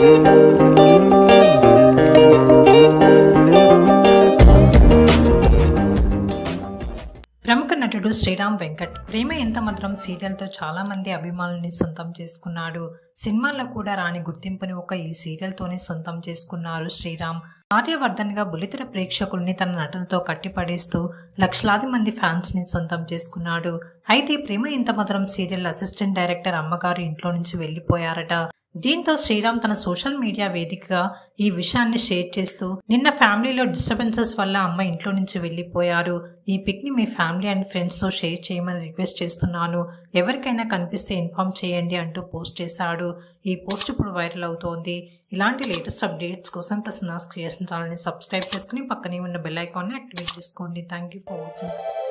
ప్రముఖ నటుడు శ్రీరామ్ వెంకట్ ప్రేమ ఎంత మధురం సీరియల్తో చాలా మంది అభిమానుల్ని సొంతం చేసుకున్నాడు సినిమాల్లో కూడా రాని గుర్తింపుని ఒక ఈ సీరియల్తోనే సొంతం చేసుకున్నారు శ్రీరామ్ ఆర్యవర్ధన్ గా బులితెర ప్రేక్షకుల్ని తన నటనతో కట్టిపడేస్తూ లక్షలాది మంది ఫ్యాన్స్ ని సొంతం చేసుకున్నాడు అయితే ప్రేమ ఎంత మధురం సీరియల్ అసిస్టెంట్ డైరెక్టర్ అమ్మగారు ఇంట్లో నుంచి వెళ్లిపోయారట దీంతో శ్రీరామ్ తన సోషల్ మీడియా వేదికగా ఈ విషయాన్ని షేర్ చేస్తూ నిన్న ఫ్యామిలీలో డిస్టర్బెన్సెస్ వల్ల అమ్మ ఇంట్లో నుంచి వెళ్ళిపోయారు ఈ పిక్ ని మీ ఫ్యామిలీ అండ్ ఫ్రెండ్స్ తో షేర్ చేయమని రిక్వెస్ట్ చేస్తున్నాను ఎవరికైనా కనిపిస్తే ఇన్ఫార్మ్ చేయండి అంటూ పోస్ట్ చేశాడు ఈ పోస్ట్ ఇప్పుడు వైరల్ అవుతోంది ఇలాంటి లేటెస్ట్ అప్డేట్స్ కోసం ప్రసన్నాస్ క్రియేషన్ ఛానల్ని సబ్స్క్రైబ్ చేసుకుని పక్కనే ఉన్న బెల్ ఐకాన్ని యాక్టివేట్ చేసుకోండి థ్యాంక్ యూ ఫర్ వాచింగ్